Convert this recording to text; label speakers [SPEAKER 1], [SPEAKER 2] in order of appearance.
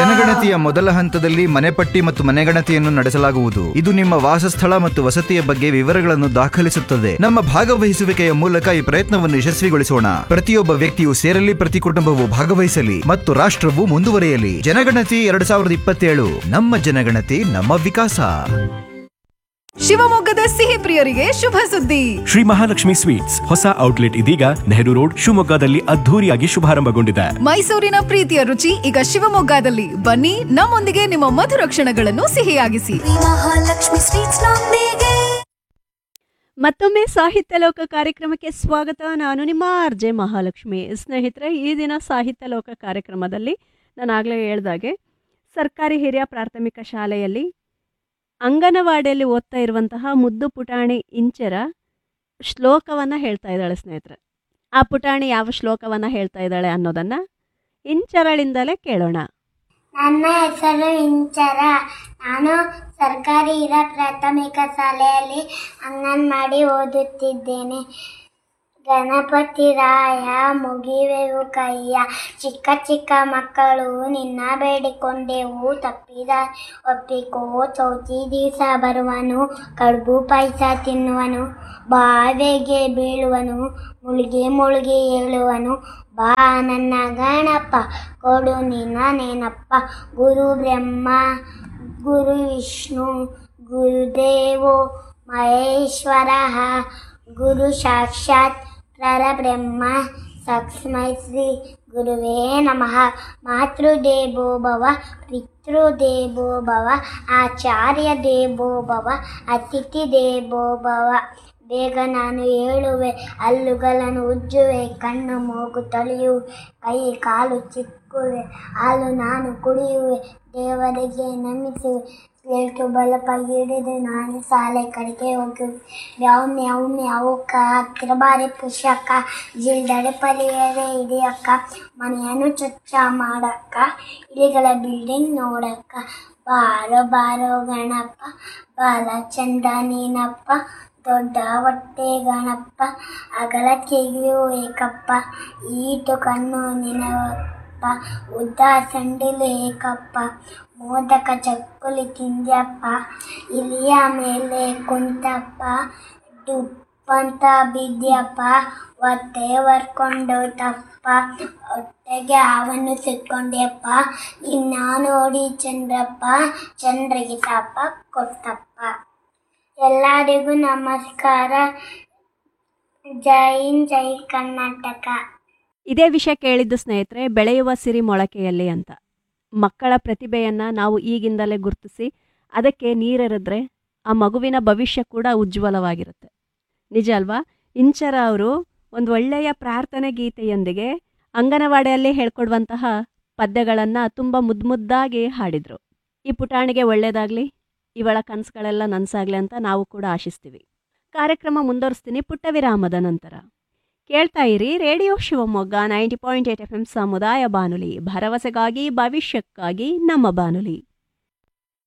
[SPEAKER 1] ಜನಗಣತಿಯ ಮೊದಲ ಹಂತದಲ್ಲಿ ಮನೆಪಟ್ಟಿ ಮತ್ತು ಮನೆಗಣತಿಯನ್ನು ನಡೆಸಲಾಗುವುದು ಇದು ನಿಮ್ಮ ವಾಸಸ್ಥಳ ಮತ್ತು ವಸತಿಯ ಬಗ್ಗೆ ವಿವರಗಳನ್ನು ದಾಖಲಿಸುತ್ತದೆ ನಮ್ಮ ಭಾಗವಹಿಸುವಿಕೆಯ ಮೂಲಕ ಈ ಪ್ರಯತ್ನವನ್ನು ಯಶಸ್ವಿಗೊಳಿಸೋಣ ಪ್ರತಿಯೊಬ್ಬ ವ್ಯಕ್ತಿಯು ಸೇರಲಿ ಪ್ರತಿ ಕುಟುಂಬವು ಭಾಗವಹಿಸಲಿ ಮತ್ತು ರಾಷ್ಟ್ರವು ಮುಂದುವರಿಯಲಿ ಜನಗಣತಿ ಎರಡ್ ಸಾವಿರದ ಇಪ್ಪತ್ತೇಳು ನಮ್ಮ ಜನಗಣತಿ ನಮ್ಮ ವಿಕಾಸ
[SPEAKER 2] ಶಿವಮೊಗ್ಗದ ಸಿಹಿ ಪ್ರಿಯರಿಗೆ ಶುಭ ಸುದ್ದಿ
[SPEAKER 3] ಶ್ರೀ ಮಹಾಲಕ್ಷ್ಮಿ ಸ್ವೀಟ್ಸ್ ಹೊಸ ಔಟ್ಲೆಟ್ ಇದೀಗ ನೆಹರು ರೋಡ್ ಶಿವಮೊಗ್ಗದಲ್ಲಿ ಅದ್ಧೂರಿಯಾಗಿ ಶುಭಾರಂಭಗೊಂಡಿದೆ
[SPEAKER 2] ಮೈಸೂರಿನ ಪ್ರೀತಿಯ ರುಚಿ ಈಗ ಶಿವಮೊಗ್ಗದಲ್ಲಿ ಬನ್ನಿ ನಮ್ಮೊಂದಿಗೆ ನಿಮ್ಮ ಮಧುರ ಕ್ಷಣಗಳನ್ನು ಸಿಹಿಯಾಗಿಸಿ
[SPEAKER 4] ಮಹಾಲಕ್ಷ್ಮಿ ಸ್ವೀಟ್ಸ್ ನೊಂದಿಗೆ
[SPEAKER 5] ಮತ್ತೊಮ್ಮೆ ಸಾಹಿತ್ಯ ಲೋಕ ಕಾರ್ಯಕ್ರಮಕ್ಕೆ ಸ್ವಾಗತ ನಾನು ನಿಮ್ಮ ಆರ್ ಜೆ ಮಹಾಲಕ್ಷ್ಮಿ ಸ್ನೇಹಿತರೆ ಈ ದಿನ ಸಾಹಿತ್ಯ ಲೋಕ ಕಾರ್ಯಕ್ರಮದಲ್ಲಿ ನಾನು ಆಗಲೇ ಹೇಳ್ದಾಗೆ ಸರ್ಕಾರಿ ಹಿರಿಯ ಪ್ರಾಥಮಿಕ ಶಾಲೆಯಲ್ಲಿ ಅಂಗನವಾಡಿಯಲ್ಲಿ ಓದ್ತಾ ಇರುವಂತಹ ಮುದ್ದು ಪುಟಾಣಿ ಇಂಚರ ಶ್ಲೋಕವನ್ನು ಹೇಳ್ತಾ ಇದ್ದಾಳೆ ಸ್ನೇಹಿತರೆ ಆ ಪುಟಾಣಿ ಯಾವ ಶ್ಲೋಕವನ್ನು ಹೇಳ್ತಾ ಇದ್ದಾಳೆ ಅನ್ನೋದನ್ನು ಇಂಚರಳಿಂದಲೇ ಕೇಳೋಣ
[SPEAKER 6] ನನ್ನ ಹೆಸರು ಇಂಚರ ನಾನು ಸರ್ಕಾರಿ ಹಿರಿಯ ಪ್ರಾಥಮಿಕ ಶಾಲೆಯಲ್ಲಿ ಅಂಗನವಾಡಿ ಓದುತ್ತಿದ್ದೇನೆ ಗಣಪತಿ ರಾಯ ಮುಗಿವೆವು ಕೈಯ ಚಿಕ್ಕ ಚಿಕ್ಕ ಮಕ್ಕಳು ನಿನ್ನ ಬೇಡಿಕೊಂಡೆವು ತಪ್ಪಿದ ಒಪ್ಪಿಕೋ ಚೌತಿ ದಿವಸ ಬರುವನು ಕಡುಬು ಪಾಯಸ ತಿನ್ನುವನು ಬಾವೆಗೆ ಬೀಳುವನು ಮುಳುಗಿ ಮುಳುಗಿ ಏಳುವನು ಬಾ ನನ್ನ ಗಣಪ ಕೊಡು ನಿನ್ನ ನೆನಪ್ಪ ಗುರು ಬ್ರಹ್ಮ ಗುರು ವಿಷ್ಣು ಗುರುದೇವೋ ಮಹೇಶ್ವರ ಗುರು ಸಾಕ್ಷಾತ್ ಪರಬ್ರಹ್ಮ ಸಕ್ಷ್ಮೈ ಶ್ರೀ ಗುರುವೇ ನಮಃ ಮಾತೃದೇವೋ ಭವ ಪಿತೃದೇವೋ ಭವ ಆಚಾರ್ಯ ದೇವೋ ಭವ ಅತಿಥಿ ದೇವೋ ಭವ ಬೇಗ ನಾನು ಹೇಳುವೆ ಹಲ್ಲುಗಳನ್ನು ಉಜ್ಜುವೆ ಕಣ್ಣು ಮೂಗು ತೊಳೆಯುವೆ ಕೈ ಕಾಲು ಚಿಕ್ಕುವೆ ಹಾಲು ನಾನು ಕುಡಿಯುವೆ ದೇವರಿಗೆ ನಮಿಸುವೆ ಎಷ್ಟು ಬಲಪ ಹಿಡಿದು ನಾನು ಶಾಲೆ ಕಡೆಗೆ ಹೋಗುವೆ ಮ್ಯಾವ್ ಮ್ಯಾವ್ ಮ್ಯಾವ್ ಕಿರಬಾರಿ ಪುಷಕ್ಕ ಜಿಲ್ದಡೆ ಪರಿಯರೆ ಹಿಡಿಯಕ್ಕ ಮನೆಯನ್ನು ಸ್ವಚ್ಛ ಮಾಡಕ್ಕ ಇಲಿಗಳ ಬಿಲ್ಡಿಂಗ್ ನೋಡಕ್ಕ ಬಾರೋ ಬಾರೋ ಗಣಪ ಬಾಲ ಚಂದ ನೀನಪ್ಪ ದೊಡ್ಡ ಹೊಟ್ಟೆ ಗಣಪ ಅಗಲ ಕಿವಿಯು ಏಕಪ್ಪ ಈಟು ಕಣ್ಣು ನಿನವಪ್ಪ ಉದ್ದ ಸಂಡಿಲು ಏಕಪ್ಪ ಮೋದಕ ಚಕ್ಕುಲಿ ತಿಂದ್ಯಪ್ಪ ಇಲಿಯ ಮೇಲೆ ಕುಂತಪ್ಪ ಡುಪ್ಪಂತ ಬಿದ್ಯಪ್ಪ ಹೊಟ್ಟೆ ಹೊರ್ಕೊಂಡು ತಪ್ಪ ಹೊಟ್ಟೆಗೆ ಹಾವನ್ನು ಸಿಕ್ಕೊಂಡ್ಯಪ್ಪ ಇನ್ನ ನೋಡಿ ಚಂದ್ರಪ್ಪ ಚಂದ್ರಿಗೆ ತಾಪ ಕೊಟ್ಟಪ್ಪ ಎಲ್ಲರಿಗೂ ನಮಸ್ಕಾರ ಜೈ ಹಿಂದ್ ಜೈ ಕರ್ನಾಟಕ
[SPEAKER 5] ಇದೇ ವಿಷಯ ಕೇಳಿದ್ದು ಸ್ನೇಹಿತರೆ ಬೆಳೆಯುವ ಸಿರಿ ಮೊಳಕೆಯಲ್ಲಿ ಅಂತ ಮಕ್ಕಳ ಪ್ರತಿಭೆಯನ್ನು ನಾವು ಈಗಿಂದಲೇ ಗುರುತಿಸಿ ಅದಕ್ಕೆ ನೀರೆರೆದ್ರೆ ಆ ಮಗುವಿನ ಭವಿಷ್ಯ ಕೂಡ ಉಜ್ವಲವಾಗಿರುತ್ತೆ ನಿಜ ಅಲ್ವಾ ಇಂಚರ ಅವರು ಒಂದು ಒಳ್ಳೆಯ ಪ್ರಾರ್ಥನೆ ಗೀತೆಯೊಂದಿಗೆ ಅಂಗನವಾಡಿಯಲ್ಲಿ ಹೇಳ್ಕೊಡುವಂತಹ ಪದ್ಯಗಳನ್ನು ತುಂಬ ಮುದ್ದು ಮುದ್ದಾಗಿ ಹಾಡಿದರು ಈ ಪುಟಾಣಿಗೆ ಒಳ್ಳೆಯದಾಗಲಿ ಇವಳ ಕನಸುಗಳೆಲ್ಲ ನನಸಾಗಲಿ ಅಂತ ನಾವು ಕೂಡ ಆಶಿಸ್ತೀವಿ ಕಾರ್ಯಕ್ರಮ ಮುಂದುವರಿಸ್ತೀನಿ ಪುಟ್ಟ ವಿರಾಮದ ನಂತರ ಕೇಳ್ತಾ ಇರಿ radio Shivamogga ninety point eight F M ಸಮುದಾಯ ಬಾನುಲಿ ಭರವಸೆಗಾಗಿ ಭವಿಷ್ಯಕ್ಕಾಗಿ ನಮ್ಮ ಬಾನುಲಿ